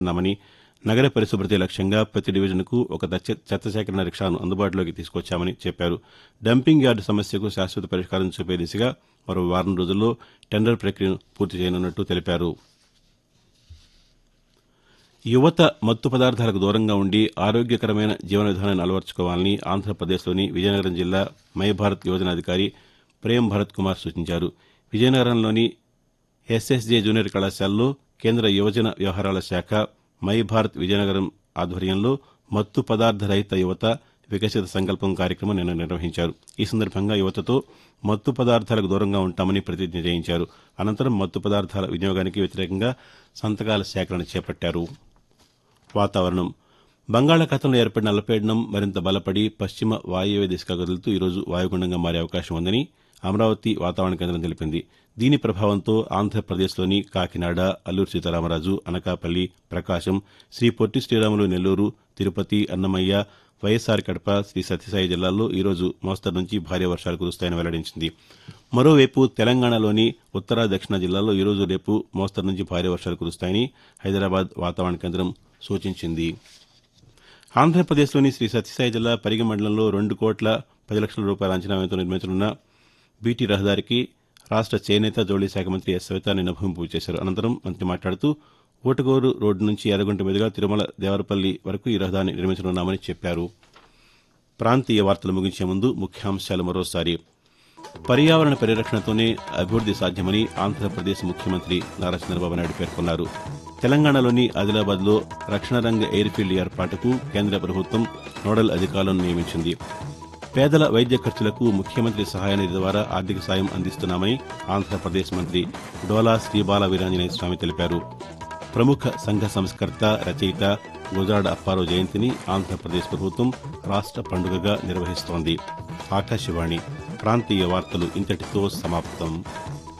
ఉన్నామని నగర పరిశుభ్రతే లక్ష్యంగా ప్రతి డివిజన్కు ఒక దచ్చ- చెత్త సేకరణ రిక్షాను అందుబాటులోకి తీసుకొచ్చామని చెప్పారు డంపింగ్ యార్డు సమస్యకు శాశ్వత పరిష్కారం చూపే దిశగా మరో వారం రోజుల్లో టెండర్ ప్రక్రియను పూర్తి చేయనున్నట్టు తెలిపారు యువత మత్తు పదార్థాలకు దూరంగా ఉండి ఆరోగ్యకరమైన జీవన విధానాన్ని అలవర్చుకోవాలని ఆంధ్రప్రదేశ్లోని విజయనగరం జిల్లా మై భారత్ యోజన అధికారి ప్రేమ్ భరత్ కుమార్ సూచించారు విజయనగరంలోని ఎస్ఎస్జే జూనియర్ కళాశాలలో కేంద్ర యువజన వ్యవహారాల శాఖ మై భారత్ విజయనగరం ఆధ్వర్యంలో మత్తు పదార్థ రహిత యువత వికసిత సంకల్పం కార్యక్రమం నిన్న నిర్వహించారు ఈ సందర్భంగా యువతతో మత్తు పదార్థాలకు దూరంగా ఉంటామని ప్రతిజ్ఞ చేయించారు అనంతరం మత్తు పదార్థాల వినియోగానికి వ్యతిరేకంగా సంతకాల సేకరణ చేపట్టారు వాతావరణం బంగాళాఖాతంలో ఏర్పడిన అల్పపీడనం మరింత బలపడి పశ్చిమ వాయువ్య దిశగా కదులుతూ ఈరోజు వాయుగుండంగా మారే అవకాశం ఉందని అమరావతి వాతావరణ కేంద్రం తెలిపింది దీని ప్రభావంతో ఆంధ్రప్రదేశ్లోని కాకినాడ అల్లూరు సీతారామరాజు అనకాపల్లి ప్రకాశం శ్రీ పొట్టి శ్రీరాములు నెల్లూరు తిరుపతి అన్నమయ్య వైఎస్ఆర్ కడప శ్రీ సత్యసాయి జిల్లాల్లో ఈరోజు మోస్తరు నుంచి భారీ వర్షాలు కురుస్తాయని వెల్లడించింది మరోవైపు తెలంగాణలోని ఉత్తర దక్షిణ జిల్లాల్లో ఈరోజు రేపు మోస్తరు నుంచి భారీ వర్షాలు కురుస్తాయని హైదరాబాద్ వాతావరణ కేంద్రం సూచించింది ఆంధ్రప్రదేశ్లోని శ్రీ సత్యసాయి జిల్లా పరిగి మండలంలో రెండు కోట్ల పది లక్షల రూపాయల అంచనా వ్యయంతో నిర్మించనున్న బీటీ రహదారికి రాష్ట్ర చేనేత జౌళి శాఖ మంత్రి ఎస్ సవిత నిన్న భూమి పూజ చేశారు అనంతరం మంత్రి మాట్లాడుతూ ఊటగోరు రోడ్డు నుంచి ఎర్రగుంట మీదుగా తిరుమల దేవరపల్లి వరకు ఈ రహదారిని నిర్మించనున్నామని చెప్పారు ప్రాంతీయ వార్తలు ముగించే ముందు ముఖ్యాంశాలు మరోసారి పర్యావరణ పరిరక్షణతోనే అభివృద్ది సాధ్యమని ఆంధ్రప్రదేశ్ ముఖ్యమంత్రి నారా చంద్రబాబు నాయుడు పేర్కొన్నారు తెలంగాణలోని ఆదిలాబాద్లో రక్షణ రంగ ఎయిర్ఫీల్డ్ ఏర్పాటుకు కేంద్ర ప్రభుత్వం నోడల్ అధికారులను నియమించింది పేదల వైద్య ఖర్చులకు ముఖ్యమంత్రి సహాయ నిధి ద్వారా ఆర్థిక సాయం అందిస్తున్నామని ఆంధ్రప్రదేశ్ మంత్రి డోలా శ్రీబాల వీరాంజనేయ స్వామి తెలిపారు ప్రముఖ సంఘ సంస్కర్త రచయిత గుజరాడ అప్పారావు జయంతిని ఆంధ్రప్రదేశ్ ప్రభుత్వం రాష్ట్ర పండుగగా నిర్వహిస్తోంది ఆకాశవాణి ప్రాంతీయ వార్తలు ఇంతటితో సమాప్తం